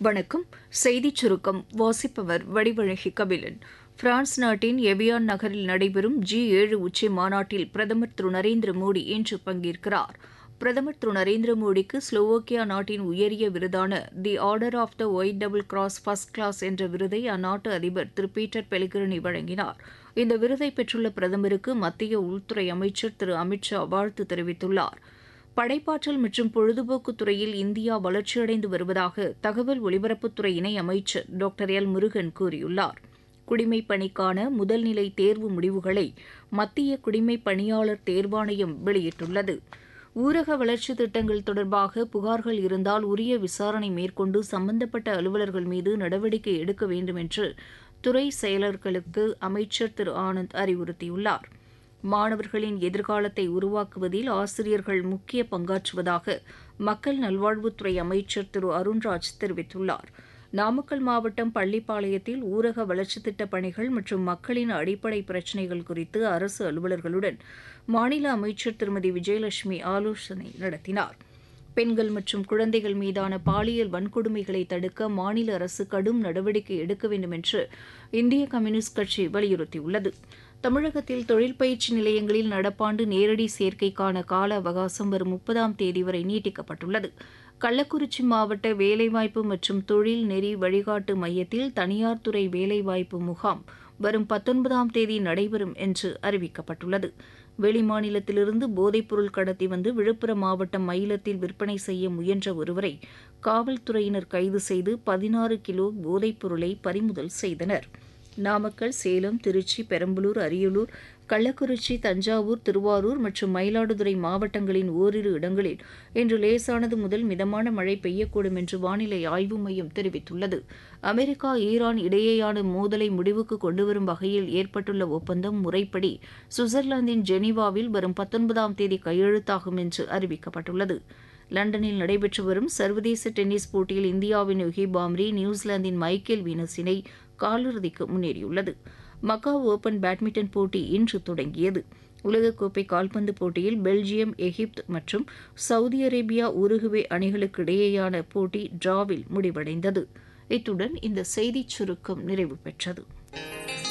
வணக்கம் செய்திச் சுருக்கம் வாசிப்பவர் வடிவழகி கபிலன் பிரான்ஸ் நாட்டின் எவியான் நகரில் நடைபெறும் ஜி ஏழு உச்சி மாநாட்டில் பிரதமர் திரு நரேந்திர மோடி இன்று பங்கேற்கிறார் பிரதமர் திரு நரேந்திர மோடிக்கு ஸ்லோவோக்கியா நாட்டின் உயரிய விருதான the Order of the White Double Cross First Class என்ற விருதை அந்நாட்டு அதிபர் திரு பீட்டர் பெலிகிரணி வழங்கினார் இந்த விருதை பெற்றுள்ள பிரதமருக்கு மத்திய உள்துறை அமைச்சர் திரு அமித் ஷா வாழ்த்து தெரிவித்துள்ளார் படைப்பாற்றல் மற்றும் பொழுதுபோக்குத் துறையில் இந்தியா வளர்ச்சியடைந்து வருவதாக தகவல் ஒலிபரப்புத்துறை இணை அமைச்சர் டாக்டர் எல் முருகன் கூறியுள்ளார் குடிமைப் பணிக்கான முதல்நிலை தேர்வு முடிவுகளை மத்திய குடிமைப் பணியாளர் தேர்வாணையம் வெளியிட்டுள்ளது ஊரக வளர்ச்சித் திட்டங்கள் தொடர்பாக புகார்கள் இருந்தால் உரிய விசாரணை மேற்கொண்டு சம்பந்தப்பட்ட அலுவலர்கள் மீது நடவடிக்கை எடுக்க வேண்டும் என்று துறை செயலர்களுக்கு அமைச்சர் திரு ஆனந்த் அறிவுறுத்தியுள்ளார் மாணவர்களின் எதிர்காலத்தை உருவாக்குவதில் ஆசிரியர்கள் முக்கிய பங்காற்றுவதாக மக்கள் நல்வாழ்வுத்துறை அமைச்சர் திரு அருண்ராஜ் தெரிவித்துள்ளார் நாமக்கல் மாவட்டம் பள்ளிப்பாளையத்தில் ஊரக வளர்ச்சித் திட்டப் பணிகள் மற்றும் மக்களின் அடிப்படை பிரச்சினைகள் குறித்து அரசு அலுவலர்களுடன் மாநில அமைச்சர் திருமதி விஜயலட்சுமி ஆலோசனை நடத்தினார் பெண்கள் மற்றும் குழந்தைகள் மீதான பாலியல் வன்கொடுமைகளை தடுக்க மாநில அரசு கடும் நடவடிக்கை எடுக்க வேண்டும் என்று இந்திய கம்யூனிஸ்ட் கட்சி வலியுறுத்தியுள்ளது தமிழகத்தில் தொழில் பயிற்சி நிலையங்களில் நடப்பாண்டு நேரடி சேர்க்கைக்கான கால அவகாசம் வரும் முப்பதாம் தேதி வரை நீட்டிக்கப்பட்டுள்ளது கள்ளக்குறிச்சி மாவட்ட வேலைவாய்ப்பு மற்றும் தொழில் நெறி வழிகாட்டு மையத்தில் தனியார் துறை வேலைவாய்ப்பு முகாம் வரும் பத்தொன்பதாம் தேதி நடைபெறும் என்று அறிவிக்கப்பட்டுள்ளது வெளிமாநிலத்திலிருந்து போதைப்பொருள் கடத்தி வந்து விழுப்புரம் மாவட்டம் மயிலத்தில் விற்பனை செய்ய முயன்ற ஒருவரை காவல்துறையினர் கைது செய்து பதினாறு கிலோ போதைப்பொருளை பறிமுதல் செய்தனர் நாமக்கல் சேலம் திருச்சி பெரம்பலூர் அரியலூர் கள்ளக்குறிச்சி தஞ்சாவூர் திருவாரூர் மற்றும் மயிலாடுதுறை மாவட்டங்களின் ஓரிரு இடங்களில் இன்று லேசானது முதல் மிதமான மழை பெய்யக்கூடும் என்று வானிலை ஆய்வு மையம் தெரிவித்துள்ளது அமெரிக்கா ஈரான் இடையேயான மோதலை முடிவுக்கு கொண்டுவரும் வகையில் ஏற்பட்டுள்ள ஒப்பந்தம் முறைப்படி சுவிட்சர்லாந்தின் ஜெனீவாவில் வரும் பத்தொன்பதாம் தேதி கையெழுத்தாகும் என்று அறிவிக்கப்பட்டுள்ளது லண்டனில் நடைபெற்று வரும் சர்வதேச டென்னிஸ் போட்டியில் இந்தியாவின் யுகி பாம்ரி நியூசிலாந்தின் மைக்கேல் வீனஸ் இணை காலிறுதிக்கு முன்னேறியுள்ளது மக்காவ் ஓபன் பேட்மிண்டன் போட்டி இன்று தொடங்கியது உலகக்கோப்பை கால்பந்து போட்டியில் பெல்ஜியம் எகிப்து மற்றும் சவுதி அரேபியா உருகுவே அணிகளுக்கு இடையேயான போட்டி டிராவில் முடிவடைந்தது இத்துடன் இந்த செய்திச் சுருக்கம் நிறைவு பெற்றது